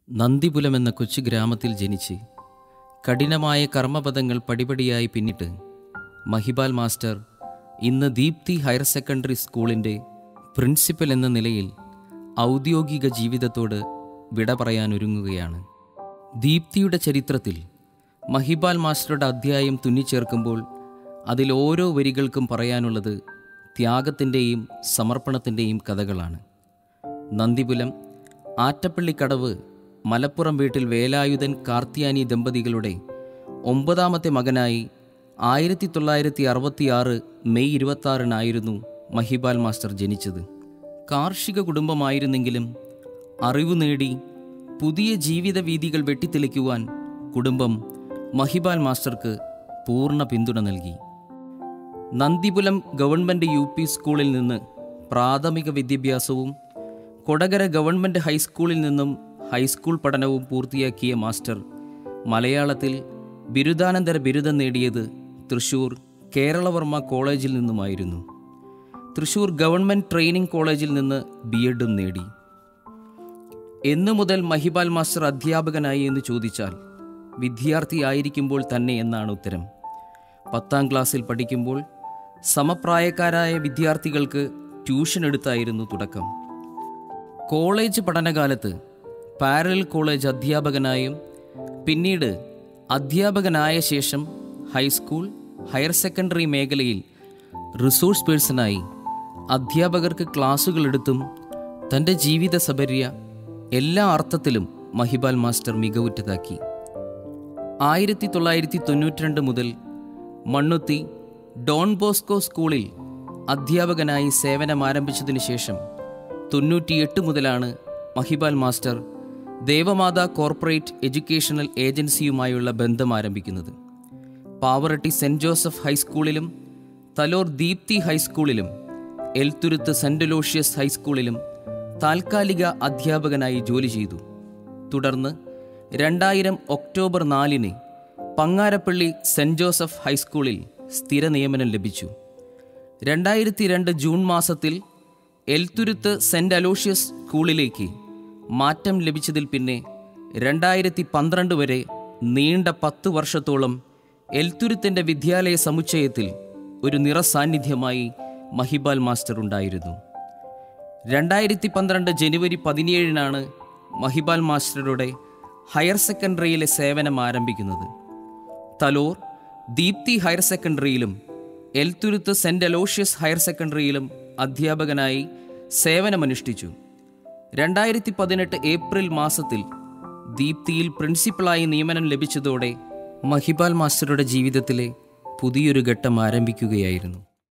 നന്ദിപുലം എന്ന കൊച്ചു ഗ്രാമത്തിൽ ജനിച്ച് കഠിനമായ കർമ്മപദങ്ങൾ പടിപടിയായി പിന്നിട്ട് മഹിബാൽ മാസ്റ്റർ ഇന്ന് ദീപ്തി ഹയർ സെക്കൻഡറി സ്കൂളിൻ്റെ പ്രിൻസിപ്പൽ എന്ന നിലയിൽ ഔദ്യോഗിക ജീവിതത്തോട് വിട പറയാൻ ഒരുങ്ങുകയാണ് ദീപ്തിയുടെ ചരിത്രത്തിൽ മഹിബാൽ മാസ്റ്ററുടെ അധ്യായം തുന്നിച്ചേർക്കുമ്പോൾ അതിൽ ഓരോ വരികൾക്കും പറയാനുള്ളത് ത്യാഗത്തിൻ്റെയും സമർപ്പണത്തിൻ്റെയും കഥകളാണ് നന്ദിപുലം ആറ്റപ്പള്ളിക്കടവ് മലപ്പുറം വീട്ടിൽ വേലായുധൻ കാർത്തിയാനി ദമ്പതികളുടെ ഒമ്പതാമത്തെ മകനായി ആയിരത്തി തൊള്ളായിരത്തി അറുപത്തിയാറ് മെയ് ഇരുപത്താറിനായിരുന്നു മഹിബാൽ മാസ്റ്റർ ജനിച്ചത് കാർഷിക കുടുംബമായിരുന്നെങ്കിലും അറിവ് നേടി പുതിയ ജീവിത വീതികൾ വെട്ടിത്തെളിക്കുവാൻ കുടുംബം മഹിബാൽ മാസ്റ്റർക്ക് പൂർണ്ണ പിന്തുണ നൽകി നന്ദിപുലം ഗവൺമെൻറ് യു പി സ്കൂളിൽ നിന്ന് പ്രാഥമിക വിദ്യാഭ്യാസവും കൊടകര ഗവൺമെൻറ് ഹൈസ്കൂളിൽ നിന്നും ഹൈസ്കൂൾ പഠനവും പൂർത്തിയാക്കിയ മാസ്റ്റർ മലയാളത്തിൽ ബിരുദാനന്തര ബിരുദം നേടിയത് തൃശൂർ കേരളവർമ്മ കോളേജിൽ നിന്നുമായിരുന്നു തൃശൂർ ഗവൺമെൻറ് ട്രെയിനിംഗ് കോളേജിൽ നിന്ന് ബി എഡും നേടി എന്നു മുതൽ മഹിബാൽ മാസ്റ്റർ അധ്യാപകനായി എന്ന് ചോദിച്ചാൽ വിദ്യാർത്ഥിയായിരിക്കുമ്പോൾ തന്നെ എന്നാണ് ഉത്തരം പത്താം ക്ലാസ്സിൽ പഠിക്കുമ്പോൾ സമപ്രായക്കാരായ വിദ്യാർത്ഥികൾക്ക് ട്യൂഷൻ എടുത്തായിരുന്നു തുടക്കം കോളേജ് പഠനകാലത്ത് പാരലൽ കോളേജ് അധ്യാപകനായും പിന്നീട് അധ്യാപകനായ ശേഷം ഹൈസ്കൂൾ ഹയർ സെക്കൻഡറി മേഖലയിൽ റിസോഴ്സ് പേഴ്സണായി അധ്യാപകർക്ക് ക്ലാസുകൾ എടുത്തും തൻ്റെ ജീവിത സബര്യ എല്ലാ അർത്ഥത്തിലും മഹിബാൽ മാസ്റ്റർ മികവുറ്റതാക്കി ആയിരത്തി തൊള്ളായിരത്തി തൊണ്ണൂറ്റിരണ്ട് മുതൽ മണ്ണുത്തി ഡോൺ ബോസ്കോ സ്കൂളിൽ അധ്യാപകനായി സേവനം ആരംഭിച്ചതിനു ശേഷം തൊണ്ണൂറ്റിയെട്ട് മുതലാണ് Mahibal master Devamatha corporate educational ഏജൻസിയുമായുള്ള ബന്ധം ആരംഭിക്കുന്നത് പാവറട്ടി സെൻറ് ജോസഫ് ഹൈസ്കൂളിലും തലോർ ദീപ്തി ഹൈസ്കൂളിലും എൽത്തുരുത്ത് സെൻറ് ലോഷ്യസ് ഹൈസ്കൂളിലും താൽക്കാലിക അധ്യാപകനായി ജോലി ചെയ്തു തുടർന്ന് രണ്ടായിരം ഒക്ടോബർ നാലിന് പങ്ങാരപ്പള്ളി സെൻറ് ജോസഫ് ഹൈസ്കൂളിൽ സ്ഥിര നിയമനം ലഭിച്ചു രണ്ടായിരത്തി രണ്ട് ജൂൺ മാസത്തിൽ എൽത്തുരുത്ത് സെൻറ് അലോഷ്യസ് സ്കൂളിലേക്ക് മാറ്റം ലഭിച്ചതിൽ പിന്നെ രണ്ടായിരത്തി പന്ത്രണ്ട് വരെ നീണ്ട പത്ത് വർഷത്തോളം എൽത്തുരുത്തിൻ്റെ വിദ്യാലയ സമുച്ചയത്തിൽ ഒരു നിറസാന്നിധ്യമായി മഹിബാൽ മാസ്റ്റർ ഉണ്ടായിരുന്നു രണ്ടായിരത്തി പന്ത്രണ്ട് ജനുവരി പതിനേഴിനാണ് മഹിബാൽ മാസ്റ്ററുടെ ഹയർ സെക്കൻഡറിയിലെ സേവനം ആരംഭിക്കുന്നത് തലോർ ദീപ്തി ഹയർ സെക്കൻഡറിയിലും എൽത്തുരുത്ത് സെൻറ് അലോഷ്യസ് ഹയർ സെക്കൻഡറിയിലും അധ്യാപകനായി സേവനമനുഷ്ഠിച്ചു രണ്ടായിരത്തി പതിനെട്ട് ഏപ്രിൽ മാസത്തിൽ ദീപ്തിയിൽ പ്രിൻസിപ്പളായി നിയമനം ലഭിച്ചതോടെ മഹിബാൽ മാസ്റ്ററുടെ ജീവിതത്തിലെ പുതിയൊരു ഘട്ടം ആരംഭിക്കുകയായിരുന്നു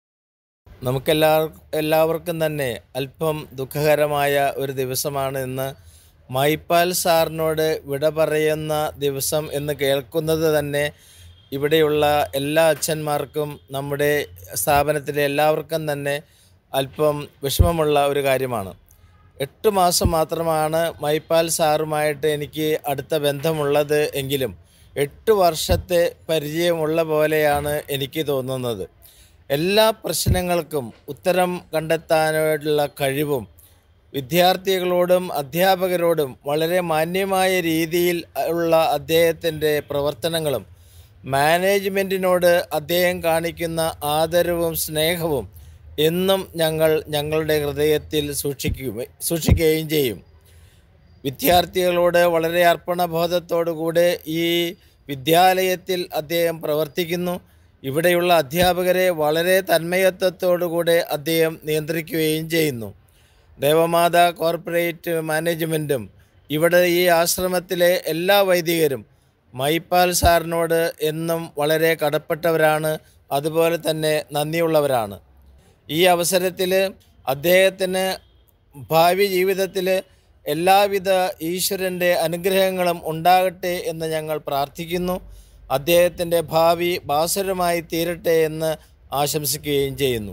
നമുക്കെല്ലാ എല്ലാവർക്കും തന്നെ അല്പം ദുഃഖകരമായ ഒരു ദിവസമാണ് ഇന്ന് മൈപ്പാൽ സാറിനോട് വിട പറയുന്ന ദിവസം എന്ന് കേൾക്കുന്നത് തന്നെ ഇവിടെയുള്ള എല്ലാ അച്ഛന്മാർക്കും നമ്മുടെ സ്ഥാപനത്തിലെ എല്ലാവർക്കും തന്നെ അല്പം വിഷമമുള്ള ഒരു കാര്യമാണ് എട്ട് മാസം മാത്രമാണ് മൈപ്പാൽ സാറുമായിട്ട് എനിക്ക് അടുത്ത ബന്ധമുള്ളത് എങ്കിലും എട്ട് വർഷത്തെ പരിചയമുള്ള പോലെയാണ് എനിക്ക് തോന്നുന്നത് എല്ലാ പ്രശ്നങ്ങൾക്കും ഉത്തരം കണ്ടെത്താനുള്ള കഴിവും വിദ്യാർത്ഥികളോടും അധ്യാപകരോടും വളരെ മാന്യമായ രീതിയിൽ ഉള്ള അദ്ദേഹത്തിൻ്റെ പ്രവർത്തനങ്ങളും മാനേജ്മെൻറ്റിനോട് അദ്ദേഹം കാണിക്കുന്ന ആദരവും സ്നേഹവും എന്നും ഞങ്ങൾ ഞങ്ങളുടെ ഹൃദയത്തിൽ സൂക്ഷിക്കുകയും സൂക്ഷിക്കുകയും ചെയ്യും വിദ്യാർത്ഥികളോട് വളരെ അർപ്പണബോധത്തോടുകൂടെ ഈ വിദ്യാലയത്തിൽ അദ്ദേഹം പ്രവർത്തിക്കുന്നു ഇവിടെയുള്ള അധ്യാപകരെ വളരെ തന്മയത്വത്തോടുകൂടെ അദ്ദേഹം നിയന്ത്രിക്കുകയും ചെയ്യുന്നു ദേവമാതാ കോർപ്പറേറ്റ് മാനേജ്മെൻറ്റും ഇവിടെ ഈ ആശ്രമത്തിലെ എല്ലാ വൈദികരും മൈപ്പാൽ സാറിനോട് എന്നും വളരെ കടപ്പെട്ടവരാണ് അതുപോലെ തന്നെ നന്ദിയുള്ളവരാണ് ഈ അവസരത്തിൽ അദ്ദേഹത്തിന് ഭാവി ജീവിതത്തിൽ എല്ലാവിധ ഈശ്വരൻ്റെ അനുഗ്രഹങ്ങളും ഉണ്ടാകട്ടെ എന്ന് ഞങ്ങൾ പ്രാർത്ഥിക്കുന്നു അദ്ദേഹത്തിൻ്റെ ഭാവി ഭാസുരമായി തീരട്ടെ എന്ന് ആശംസിക്കുകയും ചെയ്യുന്നു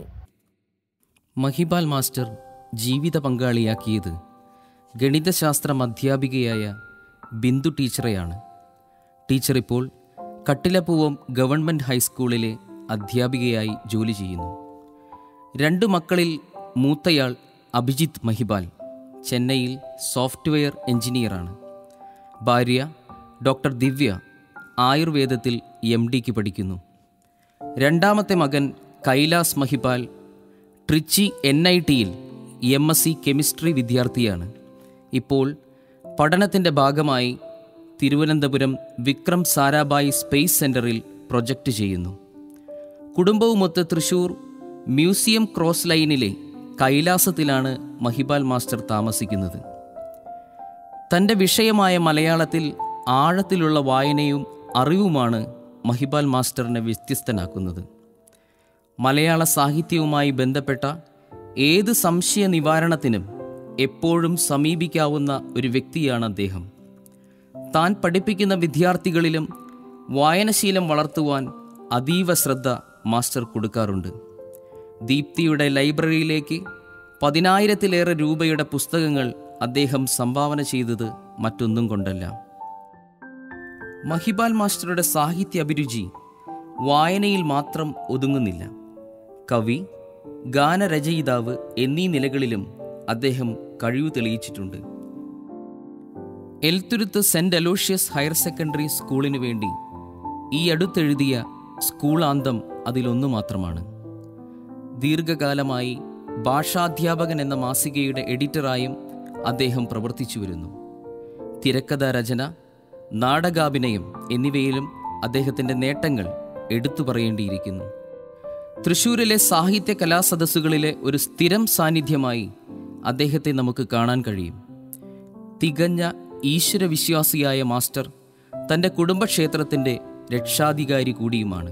മഹിബാൽ മാസ്റ്റർ ജീവിത പങ്കാളിയാക്കിയത് ഗണിതശാസ്ത്രം അധ്യാപികയായ ബിന്ദു ടീച്ചറെയാണ് ടീച്ചർ ഇപ്പോൾ കട്ടിലപ്പൂവം ഗവൺമെൻറ് ഹൈസ്കൂളിലെ അധ്യാപികയായി ജോലി ചെയ്യുന്നു രണ്ടു മക്കളിൽ മൂത്തയാൾ അഭിജിത്ത് മഹിബാൽ ചെന്നൈയിൽ സോഫ്റ്റ്വെയർ എഞ്ചിനീയറാണ് ഭാര്യ ഡോക്ടർ ദിവ്യ ആയുർവേദത്തിൽ എം ഡിക്ക് പഠിക്കുന്നു രണ്ടാമത്തെ മകൻ കൈലാസ് മഹിപാൽ ട്രിച്ചി എൻ ഐ ടിയിൽ എം എസ് സി കെമിസ്ട്രി വിദ്യാർത്ഥിയാണ് ഇപ്പോൾ പഠനത്തിൻ്റെ ഭാഗമായി തിരുവനന്തപുരം വിക്രം സാരാഭായ് സ്പേസ് സെൻറ്ററിൽ പ്രൊജക്റ്റ് ചെയ്യുന്നു കുടുംബവുമൊത്ത് തൃശൂർ മ്യൂസിയം ക്രോസ് ലൈനിലെ കൈലാസത്തിലാണ് മഹിപാൽ മാസ്റ്റർ താമസിക്കുന്നത് തൻ്റെ വിഷയമായ മലയാളത്തിൽ ആഴത്തിലുള്ള വായനയും അറിവുമാണ് മഹിപാൽ മാസ്റ്ററിനെ വ്യത്യസ്തനാക്കുന്നത് മലയാള സാഹിത്യവുമായി ബന്ധപ്പെട്ട ഏത് സംശയ നിവാരണത്തിനും എപ്പോഴും സമീപിക്കാവുന്ന ഒരു വ്യക്തിയാണ് അദ്ദേഹം താൻ പഠിപ്പിക്കുന്ന വിദ്യാർത്ഥികളിലും വായനശീലം വളർത്തുവാൻ അതീവ ശ്രദ്ധ മാസ്റ്റർ കൊടുക്കാറുണ്ട് ദീപ്തിയുടെ ലൈബ്രറിയിലേക്ക് പതിനായിരത്തിലേറെ രൂപയുടെ പുസ്തകങ്ങൾ അദ്ദേഹം സംഭാവന ചെയ്തത് മറ്റൊന്നും കൊണ്ടല്ല മഹിബാൽ മാസ്റ്ററുടെ സാഹിത്യ അഭിരുചി വായനയിൽ മാത്രം ഒതുങ്ങുന്നില്ല കവി ഗാനരചയിതാവ് എന്നീ നിലകളിലും അദ്ദേഹം കഴിവ് തെളിയിച്ചിട്ടുണ്ട് Elthuruth saint Aloysius higher secondary സ്കൂളിനു വേണ്ടി ഈ അടുത്തെഴുതിയ സ്കൂൾ ആന്തം അതിലൊന്നു മാത്രമാണ് ദീർഘകാലമായി ഭാഷാധ്യാപകൻ എന്ന മാസികയുടെ എഡിറ്ററായും അദ്ദേഹം പ്രവർത്തിച്ചു വരുന്നു തിരക്കഥാ രചന നാടകാഭിനയം എന്നിവയിലും അദ്ദേഹത്തിൻ്റെ നേട്ടങ്ങൾ എടുത്തു പറയേണ്ടിയിരിക്കുന്നു തൃശൂരിലെ സാഹിത്യ കലാസദസ്സുകളിലെ ഒരു സ്ഥിരം സാന്നിധ്യമായി അദ്ദേഹത്തെ നമുക്ക് കാണാൻ കഴിയും തികഞ്ഞ ഈശ്വരവിശ്വാസിയായ മാസ്റ്റർ തൻ്റെ കുടുംബക്ഷേത്രത്തിൻ്റെ രക്ഷാധികാരി കൂടിയുമാണ്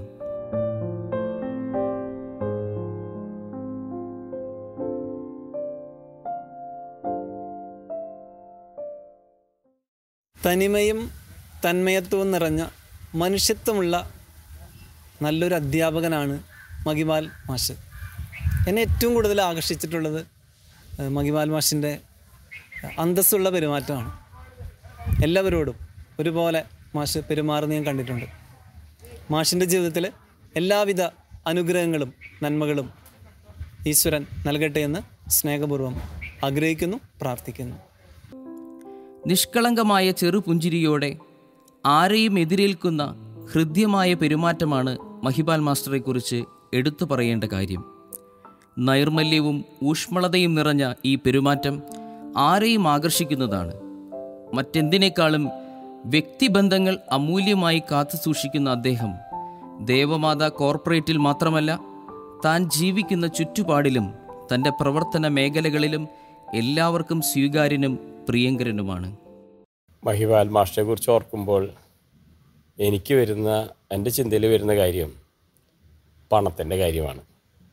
തനിമയും തന്മയത്വവും നിറഞ്ഞ മനുഷ്യത്വമുള്ള നല്ലൊരു അധ്യാപകനാണ് മഹിമാൽ മാഷ് എന്നെ ഏറ്റവും കൂടുതൽ ആകർഷിച്ചിട്ടുള്ളത് ഏഹ്, മഹിമാൽ മാഷിൻ്റെ അന്തസ്സുള്ള പെരുമാറ്റമാണ് എല്ലാവരോടും ഒരുപോലെ മാഷ് പെരുമാറുന്ന ഞാൻ കണ്ടിട്ടുണ്ട് മാഷിൻ്റെ ജീവിതത്തിൽ എല്ലാവിധ അനുഗ്രഹങ്ങളും നന്മകളും ഈശ്വരൻ നൽകട്ടെ എന്ന് സ്നേഹപൂർവ്വം ആഗ്രഹിക്കുന്നു പ്രാർത്ഥിക്കുന്നു നിഷ്കളങ്കമായ ചെറുപുഞ്ചിരിയോടെ ആരെയും എതിരേൽക്കുന്ന ഹൃദ്യമായ പെരുമാറ്റമാണ് മഹിബാൽ മാസ്റ്ററെക്കുറിച്ച് എടുത്തു പറയേണ്ട കാര്യം നൈർമല്യവും ഊഷ്മളതയും നിറഞ്ഞ ഈ പെരുമാറ്റം ആരെയും ആകർഷിക്കുന്നതാണ് മറ്റെന്തിനേക്കാളും വ്യക്തിബന്ധങ്ങൾ അമൂല്യമായി കാത്തു സൂക്ഷിക്കുന്ന അദ്ദേഹം ദേവമാത കോർപ്പറേറ്റിൽ മാത്രമല്ല താൻ ജീവിക്കുന്ന ചുറ്റുപാടിലും തൻ്റെ പ്രവർത്തന മേഖലകളിലും എല്ലാവർക്കും സ്വീകാര്യനും പ്രിയങ്കരനുമാണ് മഹിവാൽ മാഷിനെ കുറിച്ച് ഓർക്കുമ്പോൾ എനിക്ക് വരുന്ന എൻ്റെ ചിന്തയിൽ വരുന്ന കാര്യം പണത്തിൻ്റെ കാര്യമാണ്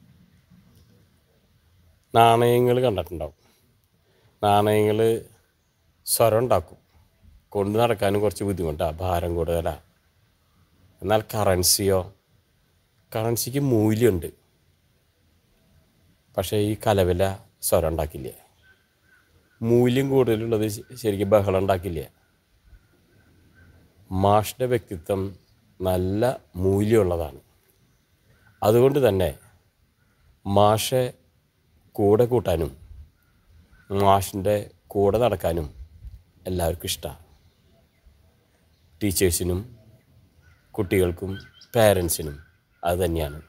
നാണയങ്ങൾ കണ്ടിട്ടുണ്ടാവും നാണയങ്ങൾ സ്വരം ഉണ്ടാക്കും കൊണ്ടു നടക്കാനും കുറച്ച് ബുദ്ധിമുട്ടാണ് ഭാരം കൂടുതലാണ് എന്നാൽ കറൻസിയോ കറൻസിക്ക് മൂല്യമുണ്ട് പക്ഷേ ഈ കലവില സ്വരം ഉണ്ടാക്കില്ല മൂല്യം കൂടുതലുള്ളത് ശ- ശരിക്കും ബഹളം ഉണ്ടാക്കില്ല മാഷിൻ്റെ വ്യക്തിത്വം നല്ല മൂല്യമുള്ളതാണ് അതുകൊണ്ട് തന്നെ മാഷെ കൂടെ കൂട്ടാനും മാഷിൻ്റെ കൂടെ നടക്കാനും എല്ലാവർക്കും ഇഷ്ടമാണ് ടീച്ചേഴ്സിനും കുട്ടികൾക്കും പേരൻസിനും അത് തന്നെയാണ്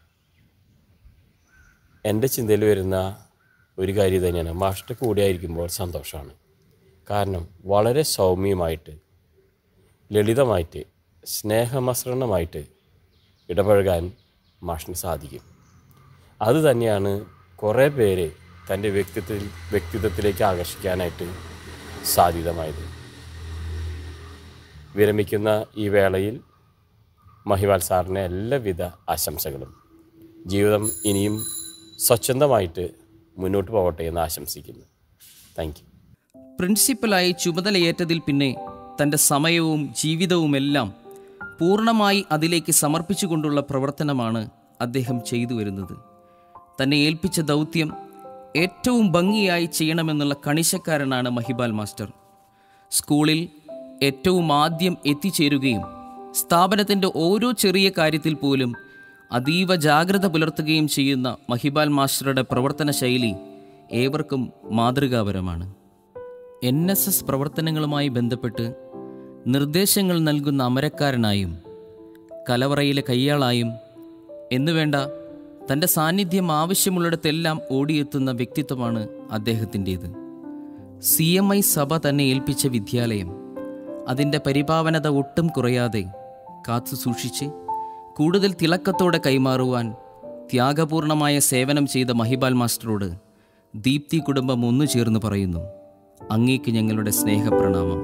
എൻ്റെ ചിന്തയിൽ വരുന്ന ഒരു കാര്യം തന്നെയാണ് മാഷിൻ്റെ കൂടെ ആയിരിക്കുമ്പോൾ സന്തോഷമാണ് കാരണം വളരെ സൗമ്യമായിട്ട് ലളിതമായിട്ട് സ്നേഹമസൃണമായിട്ട് ഇടപഴകാൻ മാഷിന് സാധിക്കും അത് തന്നെയാണ് കുറേ പേര് തൻ്റെ വ്യക്തിത്വത്തിൽ വ്യക്തിത്വത്തിലേക്ക് ആകർഷിക്കാനായിട്ട് സാധ്യതമായത് വിരമിക്കുന്ന ഈ വേളയിൽ മഹിവാൽ സാറിന് എല്ലാവിധ ആശംസകളും ജീവിതം ഇനിയും സ്വച്ഛന്തമായിട്ട് മുന്നോട്ട് പോകട്ടെ എന്ന് ആശംസിക്കുന്നു താങ്ക് യു പ്രിൻസിപ്പലായി ചുമതലയേറ്റതിൽ പിന്നെ തൻ്റെ സമയവും ജീവിതവുമെല്ലാം പൂർണ്ണമായി അതിലേക്ക് സമർപ്പിച്ചുകൊണ്ടുള്ള പ്രവർത്തനമാണ് അദ്ദേഹം ചെയ്തു വരുന്നത് തന്നെ ഏൽപ്പിച്ച ദൗത്യം ഏറ്റവും ഭംഗിയായി ചെയ്യണമെന്നുള്ള കണിശക്കാരനാണ് മഹിബാൽ മാസ്റ്റർ സ്കൂളിൽ ഏറ്റവും ആദ്യം എത്തിച്ചേരുകയും സ്ഥാപനത്തിൻ്റെ ഓരോ ചെറിയ കാര്യത്തിൽ പോലും അതീവ ജാഗ്രത പുലർത്തുകയും ചെയ്യുന്ന മഹിബാൽ മാസ്റ്ററുടെ പ്രവർത്തന ശൈലി ഏവർക്കും മാതൃകാപരമാണ് എൻ എസ് എസ് പ്രവർത്തനങ്ങളുമായി ബന്ധപ്പെട്ട് നിർദ്ദേശങ്ങൾ നൽകുന്ന അമരക്കാരനായും കലവറയിലെ കയ്യാളായും എന്നുവേണ്ട തൻ്റെ സാന്നിധ്യം ആവശ്യമുള്ളിടത്തെല്ലാം ഓടിയെത്തുന്ന വ്യക്തിത്വമാണ് അദ്ദേഹത്തിൻ്റേത് സി എം ഐ സഭ തന്നെ ഏൽപ്പിച്ച വിദ്യാലയം അതിൻ്റെ പരിപാവനത ഒട്ടും കുറയാതെ കാത്തു സൂക്ഷിച്ച് കൂടുതൽ തിളക്കത്തോടെ കൈമാറുവാൻ ത്യാഗപൂർണമായ സേവനം ചെയ്ത മഹിബാൽ മാസ്റ്ററോട് ദീപ്തി കുടുംബം ഒന്നു ചേർന്ന് പറയുന്നു അങ്ങേക്ക് ഞങ്ങളുടെ സ്നേഹപ്രണാമം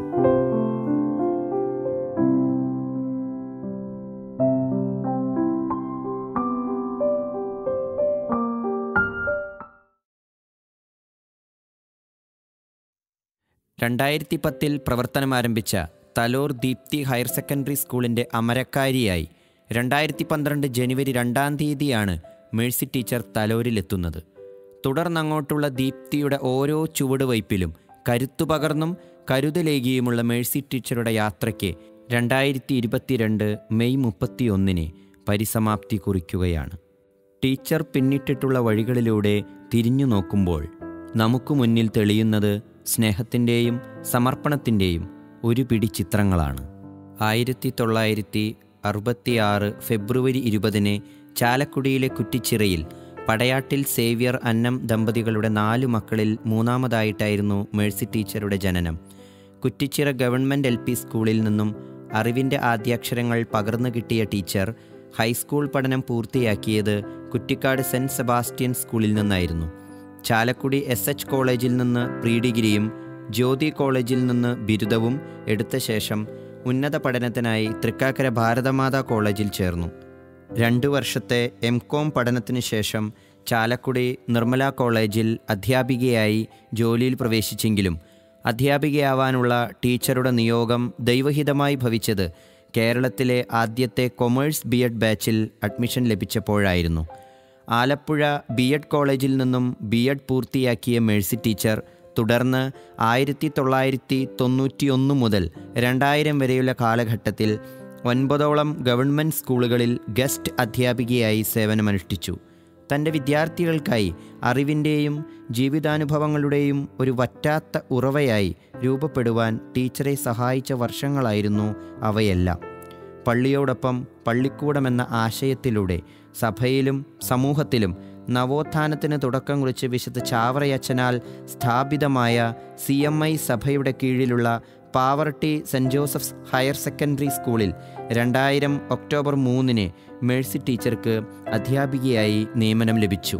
രണ്ടായിരത്തി പത്തിൽ പ്രവർത്തനം ആരംഭിച്ച തലോർ ദീപ്തി ഹയർ സെക്കൻഡറി സ്കൂളിൻ്റെ അമരക്കാരിയായി രണ്ടായിരത്തി പന്ത്രണ്ട് ജനുവരി രണ്ടാം തീയതിയാണ് മേഴ്സി ടീച്ചർ തലോരിലെത്തുന്നത് തുടർന്നങ്ങോട്ടുള്ള ദീപ്തിയുടെ ഓരോ ചുവടുവയ്പിലും കരുത്തു പകർന്നും കരുതലേകിയുമുള്ള മേഴ്സി ടീച്ചറുടെ യാത്രയ്ക്ക് രണ്ടായിരത്തി ഇരുപത്തിരണ്ട് മെയ് മുപ്പത്തിയൊന്നിന് പരിസമാപ്തി കുറിക്കുകയാണ് ടീച്ചർ പിന്നിട്ടിട്ടുള്ള വഴികളിലൂടെ തിരിഞ്ഞു നോക്കുമ്പോൾ നമുക്ക് മുന്നിൽ തെളിയുന്നത് സ്നേഹത്തിൻ്റെയും സമർപ്പണത്തിൻ്റെയും ഒരു പിടി ചിത്രങ്ങളാണ് ആയിരത്തി തൊള്ളായിരത്തി അറുപത്തിയാറ് ഫെബ്രുവരി ഇരുപതിന് ചാലക്കുടിയിലെ കുറ്റിച്ചിറയിൽ പടയാട്ടിൽ സേവ്യർ അന്നം ദമ്പതികളുടെ നാലു മക്കളിൽ മൂന്നാമതായിട്ടായിരുന്നു മേഴ്സി ടീച്ചറുടെ ജനനം കുറ്റിച്ചിറ ഗവൺമെൻറ് എൽ പി സ്കൂളിൽ നിന്നും അറിവിൻ്റെ ആദ്യാക്ഷരങ്ങൾ പകർന്നു കിട്ടിയ ടീച്ചർ ഹൈസ്കൂൾ പഠനം പൂർത്തിയാക്കിയത് കുറ്റിക്കാട് സെൻറ്റ് സെബാസ്റ്റ്യൻ സ്കൂളിൽ നിന്നായിരുന്നു ചാലക്കുടി എസ് എച്ച് കോളേജിൽ നിന്ന് പ്രീ ഡിഗ്രിയും ജ്യോതി കോളേജിൽ നിന്ന് ബിരുദവും എടുത്ത ശേഷം ഉന്നത പഠനത്തിനായി തൃക്കാക്കര ഭാരതമാതാ കോളേജിൽ ചേർന്നു രണ്ടു വർഷത്തെ എം കോം പഠനത്തിന് ശേഷം ചാലക്കുടി നിർമ്മല കോളേജിൽ അധ്യാപികയായി ജോലിയിൽ പ്രവേശിച്ചെങ്കിലും അധ്യാപികയാവാനുള്ള ടീച്ചറുടെ നിയോഗം ദൈവഹിതമായി ഭവിച്ചത് കേരളത്തിലെ ആദ്യത്തെ കൊമേഴ്സ് ബി എഡ് ബാച്ചിൽ അഡ്മിഷൻ ലഭിച്ചപ്പോഴായിരുന്നു ആലപ്പുഴ ബി എഡ് കോളേജിൽ നിന്നും ബി എഡ് പൂർത്തിയാക്കിയ മേഴ്സി ടീച്ചർ തുടർന്ന് ആയിരത്തി തൊള്ളായിരത്തി തൊണ്ണൂറ്റിയൊന്ന് മുതൽ രണ്ടായിരം വരെയുള്ള കാലഘട്ടത്തിൽ ഒൻപതോളം ഗവൺമെൻറ് സ്കൂളുകളിൽ ഗസ്റ്റ് അധ്യാപികയായി സേവനമനുഷ്ഠിച്ചു തൻ്റെ വിദ്യാർത്ഥികൾക്കായി അറിവിൻ്റെയും ജീവിതാനുഭവങ്ങളുടെയും ഒരു വറ്റാത്ത ഉറവയായി രൂപപ്പെടുവാൻ ടീച്ചറെ സഹായിച്ച വർഷങ്ങളായിരുന്നു അവയെല്ലാം പള്ളിയോടൊപ്പം പള്ളിക്കൂടമെന്ന ആശയത്തിലൂടെ സഭയിലും സമൂഹത്തിലും നവോത്ഥാനത്തിന് തുടക്കം കുറിച്ച് വിശുദ്ധ ചാവറയച്ചനാൽ സ്ഥാപിതമായ സി എം ഐ സഭയുടെ കീഴിലുള്ള Pavaratty Saint Joseph's higher secondary സ്കൂളിൽ രണ്ടായിരം ഒക്ടോബർ മൂന്നിന് മേഴ്സി ടീച്ചർക്ക് അധ്യാപികയായി നിയമനം ലഭിച്ചു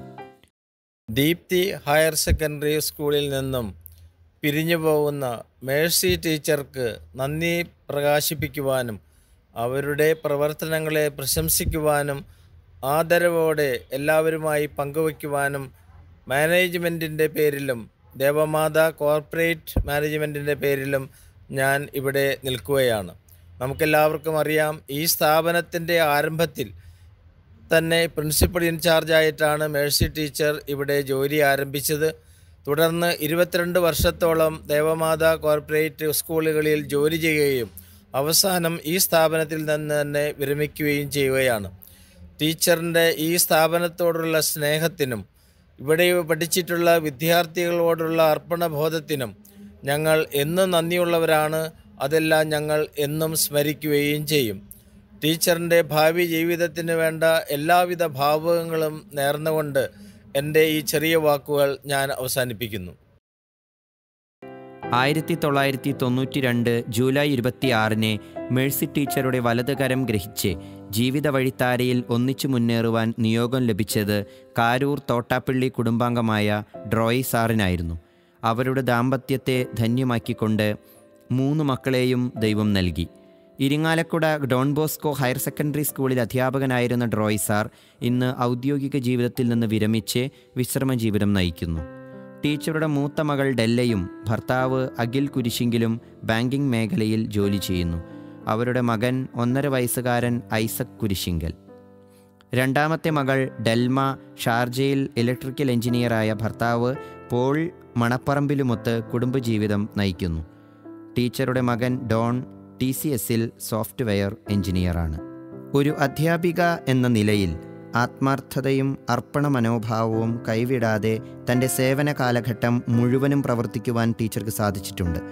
ദീപ്തി ഹയർ സെക്കൻഡറി സ്കൂളിൽ നിന്നും പിരിഞ്ഞു പോകുന്ന മേഴ്സി ടീച്ചർക്ക് നന്ദി പ്രകാശിപ്പിക്കുവാനും അവരുടെ പ്രവർത്തനങ്ങളെ പ്രശംസിക്കുവാനും ആദരവോടെ എല്ലാവരുമായി പങ്കുവയ്ക്കുവാനും മാനേജ്മെൻറ്റിൻ്റെ പേരിലും ദേവമാത കോർപ്പറേറ്റ് മാനേജ്മെൻറ്റിൻ്റെ പേരിലും ഞാൻ ഇവിടെ നിൽക്കുകയാണ് നമുക്കെല്ലാവർക്കും അറിയാം ഈ സ്ഥാപനത്തിൻ്റെ ആരംഭത്തിൽ തന്നെ പ്രിൻസിപ്പൽ ഇൻചാർജായിട്ടാണ് മേഴ്സി ടീച്ചർ ഇവിടെ ജോലി ആരംഭിച്ചത് തുടർന്ന് ഇരുപത്തിരണ്ട് വർഷത്തോളം ദേവമാത കോർപ്പറേറ്റ് സ്കൂളുകളിൽ ജോലി ചെയ്യുകയും അവസാനം ഈ സ്ഥാപനത്തിൽ നിന്ന് തന്നെ വിരമിക്കുകയും ചെയ്യുകയാണ് ടീച്ചറിൻ്റെ ഈ സ്ഥാപനത്തോടുള്ള സ്നേഹത്തിനും ഇവിടെ പഠിച്ചിട്ടുള്ള വിദ്യാർത്ഥികളോടുള്ള അർപ്പണബോധത്തിനും ഞങ്ങൾ എന്നും നന്ദിയുള്ളവരാണ് അതെല്ലാം ഞങ്ങൾ എന്നും സ്മരിക്കുകയും ചെയ്യും ടീച്ചറിൻ്റെ ഭാവി ജീവിതത്തിന് വേണ്ട എല്ലാവിധ ഭാവുകങ്ങളും നേർന്നുകൊണ്ട് എൻ്റെ ഈ ചെറിയ വാക്കുകൾ ഞാൻ അവസാനിപ്പിക്കുന്നു ആയിരത്തി തൊള്ളായിരത്തി തൊണ്ണൂറ്റി രണ്ട് ജൂലൈ ഇരുപത്തിയാറിന് മേഴ്സി ടീച്ചറുടെ വലതുകരം ഗ്രഹിച്ച് ജീവിത വഴിത്താരയിൽ ഒന്നിച്ചു മുന്നേറുവാൻ നിയോഗം ലഭിച്ചത് കാരൂർ തോട്ടാപ്പള്ളി കുടുംബാംഗമായ ഡ്രോയി സാറിനായിരുന്നു അവരുടെ ദാമ്പത്യത്തെ ധന്യമാക്കിക്കൊണ്ട് മൂന്ന് മക്കളെയും ദൈവം നൽകി Irinjalakuda Don Bosco higher secondary സ്കൂളിൽ അധ്യാപകനായിരുന്ന ഡ്രോയ് സാർ ഇന്ന് ഔദ്യോഗിക ജീവിതത്തിൽ നിന്ന് വിരമിച്ച് വിശ്രമ ജീവിതം നയിക്കുന്നു ടീച്ചറുടെ മൂത്ത മകൾ ഡെല്ലയും ഭർത്താവ് അഖിൽ കുരിശിങ്കിലും ബാങ്കിംഗ് മേഖലയിൽ ജോലി ചെയ്യുന്നു അവരുടെ മകൻ ഒന്നര വയസ്സുകാരൻ ഐസക് കുരിശിങ്കൽ രണ്ടാമത്തെ മകൾ ഡെൽമ ഷാർജയിൽ ഇലക്ട്രിക്കൽ എഞ്ചിനീയറായ ഭർത്താവ് പോൾ മണപ്പറമ്പിലുമൊത്ത് കുടുംബജീവിതം നയിക്കുന്നു ടീച്ചറുടെ മകൻ ഡോൺ ടി സി എസിൽ സോഫ്റ്റ്വെയർ എഞ്ചിനീയറാണ് ഒരു അധ്യാപിക എന്ന നിലയിൽ ആത്മാർത്ഥതയും അർപ്പണ മനോഭാവവും കൈവിടാതെ തൻ്റെ സേവന കാലഘട്ടം മുഴുവനും പ്രവർത്തിക്കുവാൻ ടീച്ചർക്ക് സാധിച്ചിട്ടുണ്ട്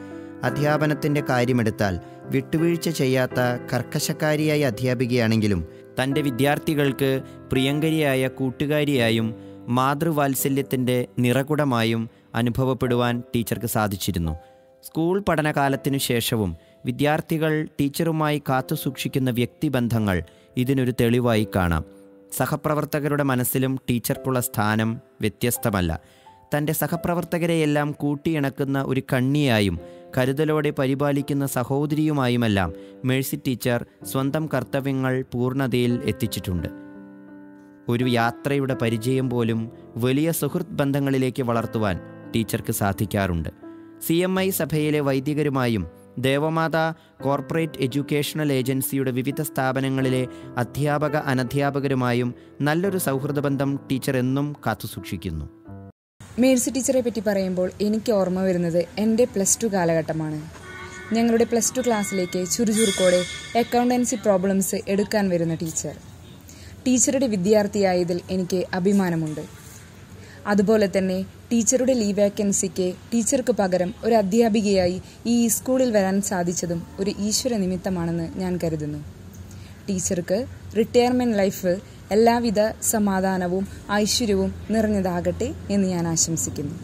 അധ്യാപനത്തിൻ്റെ കാര്യമെടുത്താൽ വിട്ടുവീഴ്ച ചെയ്യാത്ത കർക്കശക്കാരിയായ അധ്യാപികയാണെങ്കിലും തൻ്റെ വിദ്യാർത്ഥികൾക്ക് പ്രിയങ്കരിയായ കൂട്ടുകാരിയായും മാതൃവാത്സല്യത്തിൻ്റെ നിറകുടമായും അനുഭവപ്പെടുവാൻ ടീച്ചർക്ക് സാധിച്ചിരുന്നു സ്കൂൾ പഠനകാലത്തിനു ശേഷവും വിദ്യാർത്ഥികൾ ടീച്ചറുമായി കാത്തുസൂക്ഷിക്കുന്ന വ്യക്തിബന്ധങ്ങൾ ഇതിനൊരു തെളിവായി കാണാം സഹപ്രവർത്തകരുടെ മനസ്സിലും ടീച്ചർക്കുള്ള സ്ഥാനം വ്യത്യസ്തമല്ല തൻ്റെ സഹപ്രവർത്തകരെയെല്ലാം കൂട്ടിയിണക്കുന്ന ഒരു കണ്ണിയായും കരുതലോടെ പരിപാലിക്കുന്ന സഹോദരിയുമായുമെല്ലാം മേഴ്സി ടീച്ചർ സ്വന്തം കർത്തവ്യങ്ങൾ പൂർണ്ണതയിൽ എത്തിച്ചിട്ടുണ്ട് ഒരു യാത്രയുടെ പരിചയം പോലും വലിയ സുഹൃത്ത് ബന്ധങ്ങളിലേക്ക് വളർത്തുവാൻ ടീച്ചർക്ക് സാധിക്കാറുണ്ട് സി എം ഐ സഭയിലെ വൈദികരുമായും ദേവമാത കോർപ്പറേറ്റ് എഡ്യൂക്കേഷണൽ ഏജൻസിയുടെ വിവിധ സ്ഥാപനങ്ങളിലെ അധ്യാപക അനധ്യാപകരുമായും നല്ലൊരു സൗഹൃദ ബന്ധം ടീച്ചർ എന്നും കാത്തുസൂക്ഷിക്കുന്നു മേഴ്സി ടീച്ചറെ പറ്റി പറയുമ്പോൾ എനിക്ക് ഓർമ്മ വരുന്നത് എൻ്റെ പ്ലസ് ടു കാലഘട്ടമാണ് ഞങ്ങളുടെ പ്ലസ് ടു ക്ലാസ്സിലേക്ക് ചുറുചുറുക്കോടെ അക്കൗണ്ടൻസി പ്രോബ്ലംസ് എടുക്കാൻ വരുന്ന ടീച്ചർ ടീച്ചറുടെ വിദ്യാർത്ഥിയായതിൽ എനിക്ക് അഭിമാനമുണ്ട് അതുപോലെ തന്നെ ടീച്ചറുടെ ലീവ് വേക്കൻസിക്ക് ടീച്ചർക്ക് പകരം ഒരു അധ്യാപികയായി ഈ സ്കൂളിൽ വരാൻ സാധിച്ചതും ഒരു ഈശ്വര നിമിത്തമാണെന്ന് ഞാൻ കരുതുന്നു ടീച്ചർക്ക് റിട്ടയർമെൻറ്റ് ലൈഫ് എല്ലാവിധ സമാധാനവും ഐശ്വര്യവും നിറഞ്ഞതാകട്ടെ എന്ന് ഞാൻ ആശംസിക്കുന്നു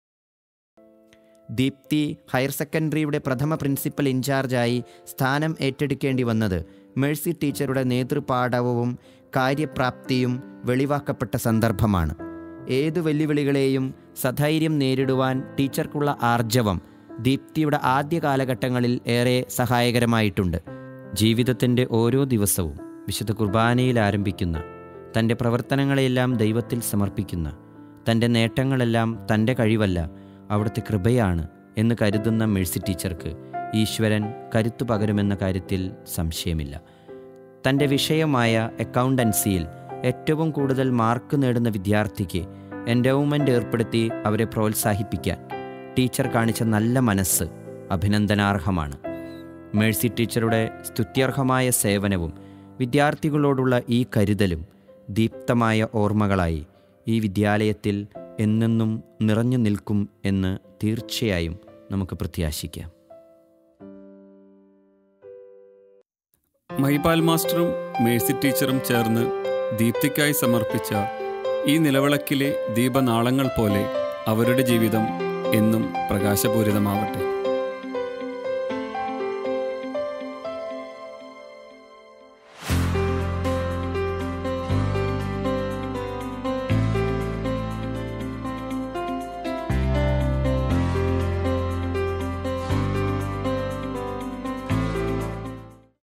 ദീപ്തി ഹയർ സെക്കൻഡറിയുടെ പ്രഥമ പ്രിൻസിപ്പൽ ഇൻചാർജായി സ്ഥാനം ഏറ്റെടുക്കേണ്ടി വന്നത് മേഴ്സി ടീച്ചറുടെ നേതൃപാടവവും കാര്യപ്രാപ്തിയും വെളിവാക്കപ്പെട്ട സന്ദർഭമാണ് ഏതു വെല്ലുവിളികളെയും സധൈര്യം നേരിടുവാൻ ടീച്ചർക്കുള്ള ആർജവം ദീപ്തിയുടെ ആദ്യ കാലഘട്ടങ്ങളിൽ ഏറെ സഹായകരമായിട്ടുണ്ട് ജീവിതത്തിൻ്റെ ഓരോ ദിവസവും വിശുദ്ധ കുർബാനയിൽ ആരംഭിക്കുന്ന തൻ്റെ പ്രവർത്തനങ്ങളെല്ലാം ദൈവത്തിൽ സമർപ്പിക്കുന്ന തൻ്റെ നേട്ടങ്ങളെല്ലാം തൻ്റെ കഴിവല്ല അവിടുത്തെ കൃപയാണ് എന്ന് കരുതുന്ന മേഴ്സി ടീച്ചർക്ക് ഈശ്വരൻ കരുത്തു പകരുമെന്ന കാര്യത്തിൽ സംശയമില്ല തൻ്റെ വിഷയമായ അക്കൗണ്ടൻസിയിൽ ഏറ്റവും കൂടുതൽ മാർക്ക് നേടുന്ന വിദ്യാർത്ഥിക്ക് എൻഡോവ്മെൻ്റ് ഏർപ്പെടുത്തി അവരെ പ്രോത്സാഹിപ്പിക്കാൻ ടീച്ചർ കാണിച്ച നല്ല മനസ്സ് അഭിനന്ദനാർഹമാണ് മേഴ്സി ടീച്ചറുടെ സ്തുത്യർഹമായ സേവനവും വിദ്യാർത്ഥികളോടുള്ള ഈ കരുതലും ദീപ്തമായ ഓർമ്മകളായി ഈ വിദ്യാലയത്തിൽ എന്നെന്നും നിറഞ്ഞു നിൽക്കും എന്ന് തീർച്ചയായും നമുക്ക് പ്രത്യാശിക്കാം മഹിപാൽ മാസ്റ്ററും മേഴ്സി ടീച്ചറും ചേർന്ന് ദീപ്തിക്കായി സമർപ്പിച്ച ഈ നിലവിളക്കിലെ ദീപനാളങ്ങൾ പോലെ അവരുടെ ജീവിതം എന്നും പ്രകാശപൂരിതമാവട്ടെ